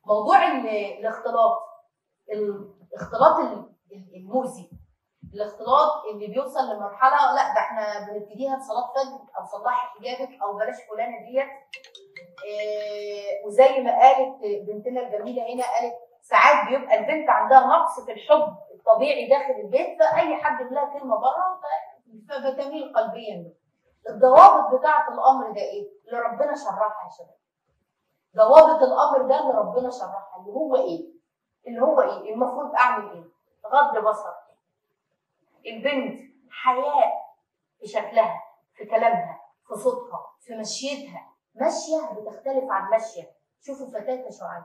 موضوع ال- الاختلاط الاختلاط ال- ال- المؤذي الاختلاط اللي بيوصل لمرحله لا ده احنا بنبتديها بصلاه فجر او صلحي حجابك او بلاش فلانه ديت إيه، وزي ما قالت بنتنا الجميله هنا قالت ساعات بيبقى البنت عندها نقص في الحب الطبيعي داخل البيت فاي حد يقول لها كلمه بره ف- فبتميل قلبيا له. الضوابط بتاعه الامر ده ايه؟ اللي ربنا شرحها يا شباب. ضوابط الامر ده اللي ربنا شرحها اللي هو ايه؟ اللي هو ايه؟ المفروض اعمل ايه؟ غض بصر. البنت حياء في شكلها، في كلامها، في صوتها، في مشيتها، ماشيه بتختلف عن ماشيه. شوفوا فتاه شعيب.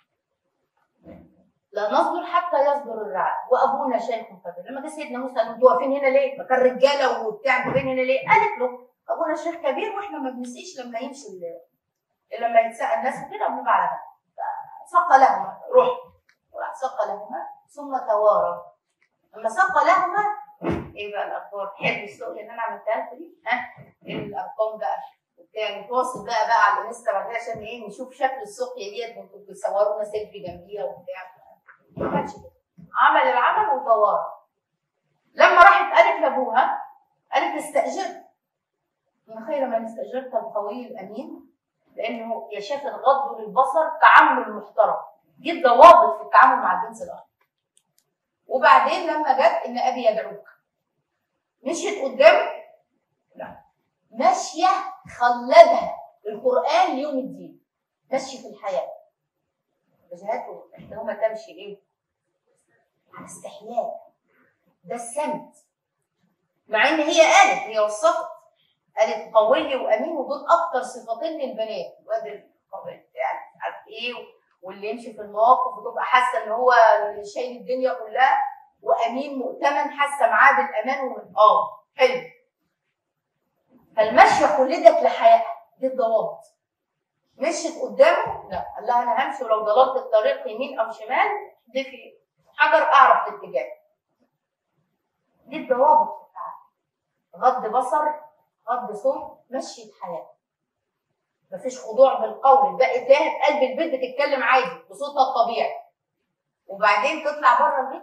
لا نصبر حتى يصبر الرعاء وابونا شيخ كبير لما جه سيدنا موسى قال له انتوا واقفين هنا ليه؟ ما كان رجاله وبتاع انتوا واقفين هنا ليه؟ قالت له ابونا شيخ كبير واحنا ما بنسقيش لما يمشي ال- لما يتسقى الناس وكده وبنبقى على جنب فسقى لهما روح وراح سقى لهما ثم توارى لما سقى لهما ايه بقى الاخبار؟ حلو السوق اللي انا عملتها لكم دي ها؟ ايه الارقام بقى؟ وبتاع نتواصل بقى بقى على الانستا بعد كده عشان ايه نشوف شكل السقيا ديت وانتوا بتصورونا سيلفي جنبيها وبتاع ما كانش كده عمل العمل وطواره لما راحت قالت لابوها قالت استاجرت من خير من استاجرت القوي الامين لانه يا شاف الغض للبصر تعامل محترم دي الضوابط في التعامل مع الجنس الاخر وبعدين لما جت ان ابي يدعوك مشيت قدامه لا ماشيه خلدها القران ليوم الدين ماشيه في الحياه وجهاته احداهما تمشي ايه؟ على استحياء ده السمت مع ان هي قالت هي وصفت قالت قوي وامين ودول اكتر صفتين للبنات واد القوي يعني مش عارف ايه واللي يمشي في المواقف وتبقى حاسه ان هو اللي شايل الدنيا كلها وامين مؤتمن حاسه معاه بالامان ومن اه حلو فالمشيه خلدت لحياتها دي الضوابط مشيت قدامه لا قال لها انا همشي ولو ضللت الطريق يمين او شمال دي في حجر اعرف الاتجاه دي الضوابط بتاعتها غض بصر غض صوت مشي الحياه مفيش خضوع بالقول بقى تلاقيها في قلب البيت بتتكلم عادي بصوتها الطبيعي وبعدين تطلع بره البيت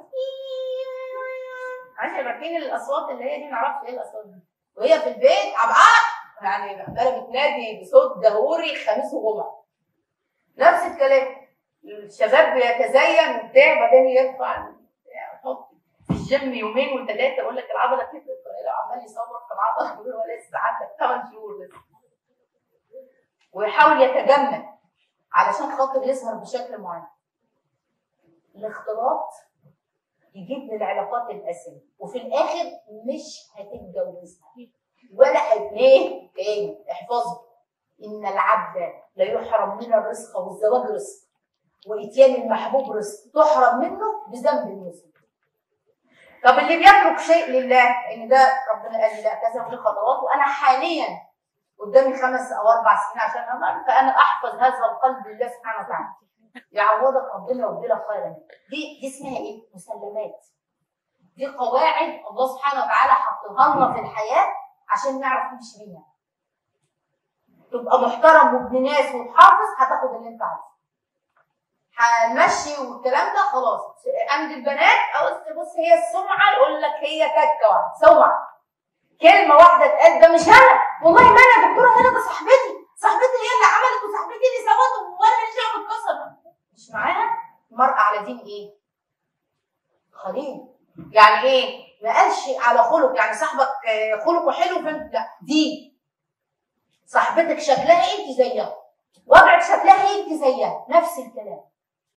عشان فاكرين الاصوات اللي هي دي معرفش ايه الاصوات دي وهي في البيت عبقى يعني عماله بتنادي بصوت جهوري خميس وجمعه نفس الكلام الشباب بيتزين وبتاع بعدين يرفع يحط في الجيم يومين وثلاثه يقول لك العضله كترت لو عمال يصور في العضله يقول هو لسه عندك 8 شهور لسه ويحاول يتجمل علشان خاطر يظهر بشكل معين الاختلاط يجيب للعلاقات الاسريه وفي الاخر مش هتتجوزها ولا هت- ليه؟ تاني احفظوا ان العبد لا يحرم من الرزق والزواج رزق واتيان المحبوب رزق تحرم منه بذنب المسلم طب اللي بيترك شيء لله ان ده ربنا قال لي لا كذا وفي خطوات وانا حاليا قدامي خمس او اربع سنين عشان امر فانا احفظ هذا القلب لله سبحانه وتعالى يعوضك ربنا ويبدي لك خيرا منه. دي دي اسمها ايه؟ مسلمات دي قواعد الله سبحانه وتعالى حطها لنا في الحياه عشان نعرف نمشي بيها تبقى محترم وابن ناس وتحافظ هتاخد اللي انت عايزه هنمشي والكلام ده خلاص عند البنات او بص هي السمعه يقول لك هي تكه واحده سمعه كلمه واحده اتقال ده مش انا والله ما انا يا دكتوره هنا ده صاحبتي صاحبتي هي اللي عملت وصاحبتي اللي سوت وانا ماليش دعوه بالقصه مش معاها المرأة على دين ايه؟ خليل يعني ايه؟ ما قالش على خلق يعني صاحبك آه، خلقه حلو فانت لا دين صاحبتك شكلها انت زيها وضعك شكلها انت زيها نفس الكلام